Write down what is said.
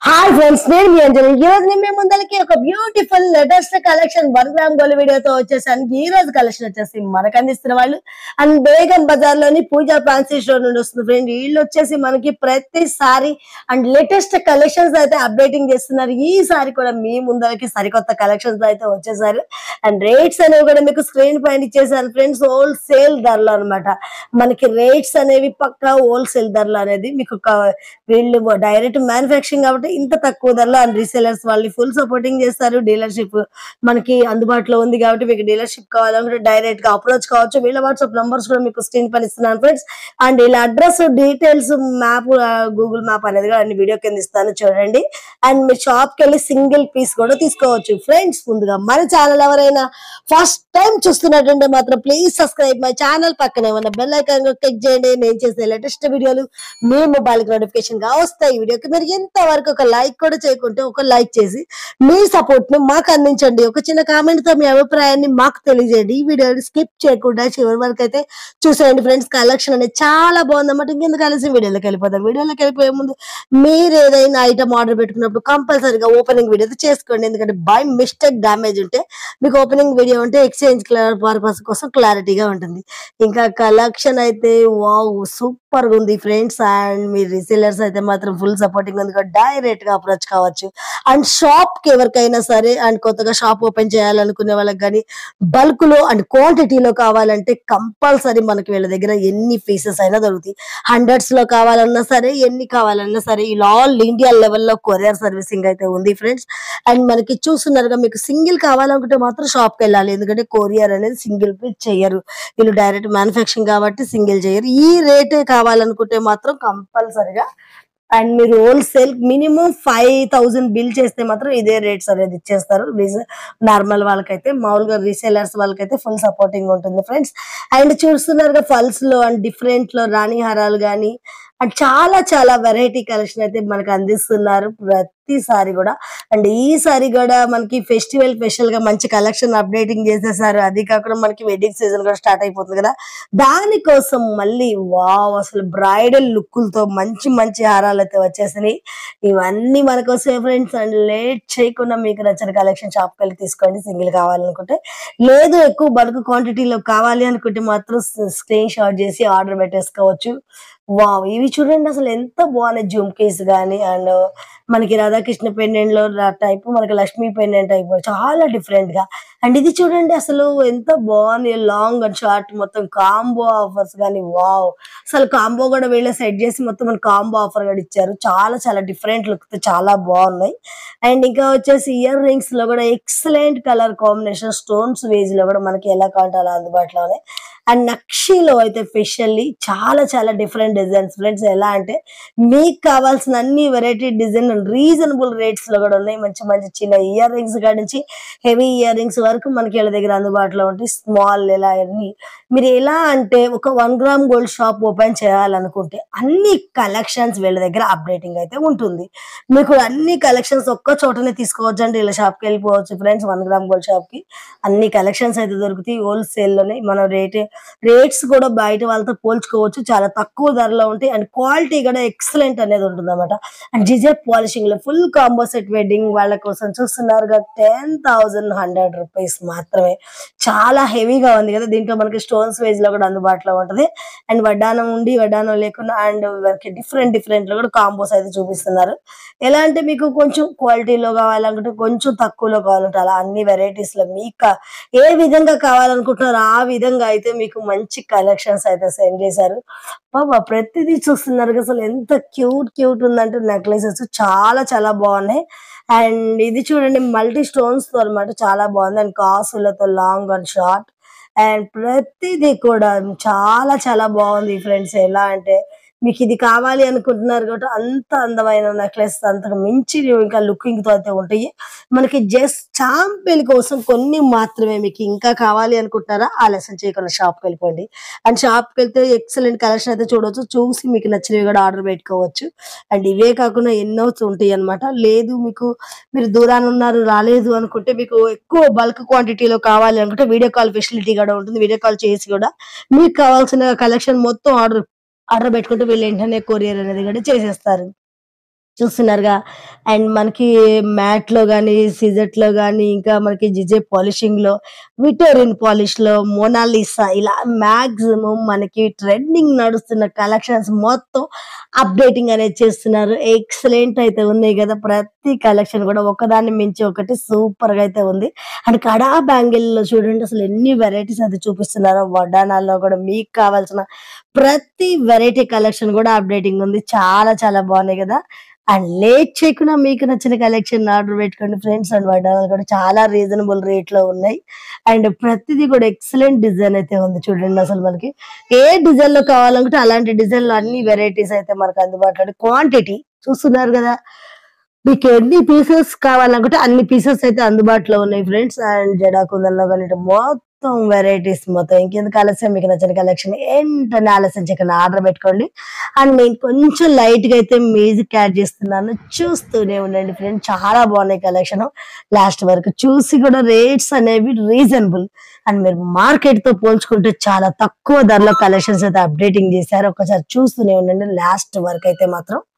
hi friends నేను మీ అంజలి ఈ రోజు నేను మీ ముందరికి ఒక beautiful latest collection one gram gold వీడియోతో వచ్చేసాను ఈ రోజు కలెక్షన్ వచ్చేసి మనకు అందిస్తున్న వాళ్ళు అండ్ బేగం బజార్ లోని పూజా ఫ్యాన్సీ స్టోర్ నుండి వస్తుంది ఫ్రెండ్ వీళ్ళు వచ్చేసి మనకి ప్రతిసారి అండ్ లేటెస్ట్ కలెక్షన్స్ అయితే అప్డేటింగ్ చేస్తున్నారు ఈసారి కూడా మీ ముందరికి సరికొత్త కలెక్షన్స్ అయితే వచ్చేసారు అండ్ రేట్స్ అనేవి కూడా మీకు స్క్రీన్ పైన ఇచ్చేసారు ఫ్రెండ్స్ హోల్సేల్ ధరలు అన్నమాట మనకి రేట్స్ అనేవి పక్కా హోల్సేల్ ధరలు అనేది మీకు క- వీళ్ళు డైరెక్ట్ మ్యానుఫాక్చరింగ్ కాబట్టి ఇంత తక్కువ ధరలో అండ్ రీసేలర్స్ వాళ్ళని ఫుల్ సపోర్టింగ్ చేస్తారు డీలర్షిప్ మనకి అందుబాటులో ఉంది కాబట్టి మీకు డీలర్షిప్ కావాలంటే డైరెక్ట్ గా అప్రోచ్ కావచ్చు వీళ్ళ వాట్సాప్ నంబర్స్ కూడా మీకు స్క్రీన్ పైన ఇస్తున్నాను ఫ్రెండ్స్ అండ్ వీళ్ళ address details map Google map అనేది కూడా అన్ని వీడియో కింద ఇస్తాను చూడండి అండ్ మీ షాప్ కి వెళ్ళి సింగిల్ పీస్ కూడా తీసుకోవచ్చు ఫ్రెండ్స్ ముందుగా మన ఛానల్ ఎవరైనా ఫస్ట్ టైం చూస్తున్నట్టుంటే మాత్రం ప్లీజ్ సబ్స్క్రైబ్ మై ఛానల్ పక్కనే ఉన్న బెల్ ఐకాన్ క్లిక్ చేయండి నేను చేసే లేటెస్ట్ వీడియోలు మీ మొబైల్ కి నోటిఫికేషన్ గా వస్తాయి ఈ వీడియోకి మీరు ఎంత వరకు ఒక లైక్ కూడా చేయకుంటే ఒక లైక్ చేసి మీ సపోర్ట్ ని మాకు అందించండి ఒక చిన్న కామెంట్ తో మీ అభిప్రాయాన్ని మాకు తెలియజేయండి ఈ వీడియోని స్కిప్ చేయకుండా చివరి వరకు అయితే చూసేయండి ఫ్రెండ్స్ కలెక్షన్ అనేది చాలా బాగుందన్నమాట ఇంకెందుకు కలిసి వీడియోలోకి వెళ్ళిపోతాం వీడియోలోకి వెళ్ళిపోయే ముందు మీరు ఏదైనా ఐటమ్ ఆర్డర్ పెట్టుకున్నప్పుడు కంపల్సరీగా ఓపెనింగ్ వీడియో అయితే చేసుకోండి ఎందుకంటే బై మిస్టేక్ డ్యామేజ్ ఉంటే మీకు ఓపెనింగ్ వీడియో ఉంటే ఎక్స్చేంజ్ పర్పస్ కోసం క్లారిటీగా ఉంటుంది ఇంకా కలెక్షన్ అయితే వావ్ సూపర్ గా ఉంది ఫ్రెండ్స్ అండ్ మీ రిసీలర్స్ అయితే మాత్రం ఫుల్ సపోర్టింగ్ ఉంది డైరెక్ట్ గా అప్రోచ్ కావచ్చు అండ్ షాప్ కి ఎవరికైనా సరే అండ్ కొత్తగా షాప్ ఓపెన్ చేయాలనుకునే వాళ్ళకి కానీ బల్క్ లో అండ్ క్వాంటిటీలో కావాలంటే కంపల్సరీ మనకి వీళ్ళ దగ్గర ఎన్ని పీసెస్ అయినా దొరుకుతాయి హండ్రెడ్స్ లో కావాలన్నా సరే ఎన్ని కావాలన్నా సరే ఇలా ఆల్ ఇండియా లెవెల్లో కొరియర్ సర్వీసింగ్ అయితే ఉంది ఫ్రెండ్స్ అండ్ మనకి చూస్తున్నారుగా మీకు సింగిల్ కావాలనుకుంటే మాత్రం షాప్ కి వెళ్ళాలి ఎందుకంటే కొరియర్ అనేది సింగిల్ పీస్ చేయరు వీళ్ళు డైరెక్ట్ మ్యానుఫాక్చరింగ్ కాబట్టి సింగిల్ చేయరు ఈ రేటే కావాలనుకుంటే మాత్రం కంపల్సరిగా అండ్ మీరు wholesale minimum five thousand bill చేస్తే మాత్రం ఇదే రేట్స్ అనేది ఇచ్చేస్తారు నార్మల్ వాళ్ళకైతే మామూలుగా రీసేలర్స్ వాళ్ళకైతే ఫుల్ సపోర్టింగ్ ఉంటుంది ఫ్రెండ్స్ అండ్ చూస్తున్నారుగా ఫల్స్ లో అండ్ డిఫరెంట్ లో రాణి హారాలు కానీ అండ్ చాలా చాలా వెరైటీ కలెక్షన్ అయితే మనకు అందిస్తున్నారు ప్రతిసారి కూడా అండ్ ఈసారి కూడా మనకి ఫెస్టివల్ స్పెషల్ గా మంచి కలెక్షన్ అప్డేటింగ్ చేసేసారు అది కాకుండా మనకి వెడ్డింగ్ సీజన్ కూడా స్టార్ట్ అయిపోతుంది కదా దానికోసం మళ్ళీ వావ్ అసలు బ్రైడల్ లుక్కులతో మంచి మంచి హారాలు అయితే వచ్చేసినాయి ఇవన్నీ మన కోసం ఫ్రెండ్స్ అండ్ లేట్ చేయకుండా మీకు నచ్చిన కలెక్షన్ షాప్కి వెళ్ళి తీసుకోండి సింగిల్ కావాలనుకుంటే లేదు ఎక్కువ బల్క్ క్వాంటిటీలో కావాలి అనుకుంటే మాత్రం స్క్రీన్ షాట్ చేసి ఆర్డర్ పెట్టేసుకోవచ్చు వావ్ ఇవి చూడండి అసలు ఎంత బాగున్నాయి జుమ్కీస్ గానీ అండ్ మనకి రాధాకృష్ణ పెండెంట్ లో టైప్ మనకి లక్ష్మీ పెండెంట్ టైప్ చాలా డిఫరెంట్ గా అండ్ ఇది చూడండి అసలు ఎంత బాగుంది లాంగ్ అండ్ షార్ట్ మొత్తం కాంబో ఆఫర్స్ కానీ వావ్ అసలు కాంబో కూడా వీళ్ళే సెట్ చేసి మొత్తం మన కాంబో ఆఫర్ కూడా ఇచ్చారు చాలా చాలా డిఫరెంట్ లుక్ తో చాలా బాగున్నాయి అండ్ ఇంకా వచ్చేసి ఇయర్ రింగ్స్ లో కూడా ఎక్సలెంట్ కలర్ కాంబినేషన్ స్టోన్స్ వేజ్ లో కూడా మనకి ఎలా కావాలంటే అలా అందుబాటులోనే అండ్ నక్షిలో అయితే స్పెషల్లీ చాలా చాలా డిఫరెంట్ డిజైన్స్ ఫ్రెండ్స్ ఎలా అంటే మీకు కావాల్సిన అన్ని వెరైటీ డిజైన్ రీజనబుల్ రేట్స్ లో కూడా ఉన్నాయి మంచి మంచి చిన్న ఇయర్ రింగ్స్ కాడి నుంచి హెవీ ఇయర్ రింగ్స్ వరకు మనకి వీళ్ళ దగ్గర అందుబాటులో ఉంటాయి స్మాల్ ఇలా అన్ని మీరు ఎలా అంటే ఒక one gram gold shop open చేయాలనుకుంటే అన్ని కలెక్షన్స్ వీళ్ళ దగ్గర అప్డేటింగ్ అయితే ఉంటుంది మీకు అన్ని కలెక్షన్స్ ఒక్క చోటనే తీసుకోవచ్చు అంటే వీళ్ళ షాప్ కి వెళ్ళిపోవచ్చు friends one gram gold shop కి అన్ని కలెక్షన్స్ అయితే దొరుకుతాయి హోల్సేల్ లోనే మనం రేట్ రేట్స్ కూడా బయట వాళ్ళతో పోల్చుకోవచ్చు చాలా తక్కువ ధరలో ఉంటాయి అండ్ క్వాలిటీ కూడా ఎక్సలెంట్ అనేది ఉంటుంది అనమాట అండ్ జిజే పాలిషింగ్ లో ఫుల్ కాంబో సెట్ వెడ్డింగ్ వాళ్ళ కోసం చూస్తున్నారు కదా టెన్ థౌసండ్ హండ్రెడ్ రూపీస్ మాత్రమే చాలా హెవీగా ఉంది కదా దీంట్లో మనకి స్టోన్స్ వేజ్ లో కూడా అందుబాటులో ఉంటది అండ్ వడ్డానం ఉండి వడ్డానం లేకుండా అండ్ మనకి డిఫరెంట్ డిఫరెంట్ లో కూడా కాంబోస్ అయితే చూపిస్తున్నారు ఎలా అంటే మీకు కొంచెం క్వాలిటీలో కావాలనుకుంటే కొంచెం తక్కువలో కావాలంటే అలా అన్ని వెరైటీస్ లో మీకు కా- ఏ విధంగా కావాలనుకుంటున్నారో ఆ విధంగా అయితే మీకు మంచి కలెక్షన్స్ అయితే సెండ్ చేశారు బాబా ప్రతిదీ చూస్తున్నారు కదా, అసలు ఎంత క్యూట్ క్యూట్ ఉందంటే నెక్లెసెస్ చాలా చాలా బాగున్నాయి అండ్ ఇది చూడండి మల్టీ స్టోన్స్ తో అనమాట చాలా బాగుంది అండ్ కాసులతో లాంగ్ అండ్ షార్ట్ అండ్ ప్రతిదీ కూడా చాలా చాలా బాగుంది ఫ్రెండ్స్ ఎలా అంటే మీకు ఇది కావాలి అనుకుంటున్నారు కాబట్టి అంత అందమైన నెక్లెస్ అంతకు మించి ఇంకా లుకింగ్ తో అయితే ఉంటాయి మనకి జస్ట్ చాంపిల్ కోసం కొన్ని మాత్రమే మీకు ఇంకా కావాలి అనుకుంటారా ఆలస్యం చేయకుండా షాప్ కి వెళ్ళిపోండి అండ్ షాప్ కి వెళ్తే ఎక్సలెంట్ కలెక్షన్ అయితే చూడొచ్చు చూసి మీకు నచ్చినవి కూడా ఆర్డర్ పెట్టుకోవచ్చు అండ్ ఇవే కాకుండా ఎన్నో ఉంటాయి అన్నమాట లేదు మీకు మీరు దూరాన్ని ఉన్నారు రాలేదు అనుకుంటే మీకు ఎక్కువ బల్క్ క్వాంటిటీలో కావాలి అనుకుంటే వీడియో కాల్ ఫెసిలిటీ కూడా ఉంటుంది వీడియో కాల్ చేసి కూడా మీకు కావాల్సిన కలెక్షన్ మొత్తం ఆర్డర్ ఆర్డర్ పెట్టుకుంటే వీళ్ళు వెంటనే కొరియర్ అనేది కూడా చేసేస్తారు చూస్తున్నారుగా అండ్ మనకి మ్యాట్ లో గానీ సిజెట్ లో గానీ ఇంకా మనకి జిజే పాలిషింగ్ లో విటోరిన్ పాలిష్ లో మోనాలిసా ఇలా మాక్సిమం మనకి ట్రెండింగ్ నడుస్తున్న కలెక్షన్స్ మొత్తం అప్డేటింగ్ అనేది చేస్తున్నారు ఎక్సలెంట్ అయితే ఉన్నాయి కదా ప్రతి కలెక్షన్ కూడా ఒకదాన్ని మించి ఒకటి సూపర్ గా అయితే ఉంది అండ్ కడా బ్యాంగిల్ లో చూడండి అసలు ఎన్ని వెరైటీస్ అయితే చూపిస్తున్నారో వడ్డానాల్లో కూడా మీకు కావాల్సిన ప్రతి వెరైటీ కలెక్షన్ కూడా అప్డేటింగ్ ఉంది చాలా చాలా బాగున్నాయి కదా అండ్ లేట్ చేయకుండా మీకు నచ్చిన కలెక్షన్ ఆర్డర్ పెట్టుకోండి ఫ్రెండ్స్ అండ్ వడ్డానాలు కూడా చాలా రీజనబుల్ రేట్ లో ఉన్నాయి అండ్ ప్రతిదీ కూడా ఎక్సలెంట్ డిజైన్ అయితే ఉంది చూడండి అసలు మనకి ఏ డిజైన్ లో కావాలనుకుంటే అలాంటి డిజైన్ లో అన్ని వెరైటీస్ అయితే మనకు అందుబాటులో క్వాంటిటీ చూస్తున్నారు కదా మీకు ఎన్ని పీసెస్ కావాలనుకుంటే అన్ని పీసెస్ అయితే అందుబాటులో ఉన్నాయి ఫ్రెండ్స్ అండ్ జడాకుందల్లో కానీ ఇటు మొత్తం వెరైటీస్ మొత్తం ఇంకెందుకు ఆలస్యం మీకు నచ్చిన కలెక్షన్ ఏంటనే ఆలస్యం చేయకుండా ఆర్డర్ పెట్టుకోండి అండ్ నేను కొంచెం లైట్ గా అయితే మ్యూజిక్ యాడ్ చేస్తున్నాను చూస్తూనే ఉండండి ఫ్రెండ్ చాలా బాగున్నాయి కలెక్షన్ లాస్ట్ వరకు చూసి కూడా రేట్స్ అనేవి రీజనబుల్ అండ్ మీరు మార్కెట్ తో పోల్చుకుంటే చాలా తక్కువ ధరలో కలెక్షన్స్ అయితే అప్డేటింగ్ చేశారు ఒకసారి చూస్తూనే ఉండండి లాస్ట్ వరకు అయితే మాత్రం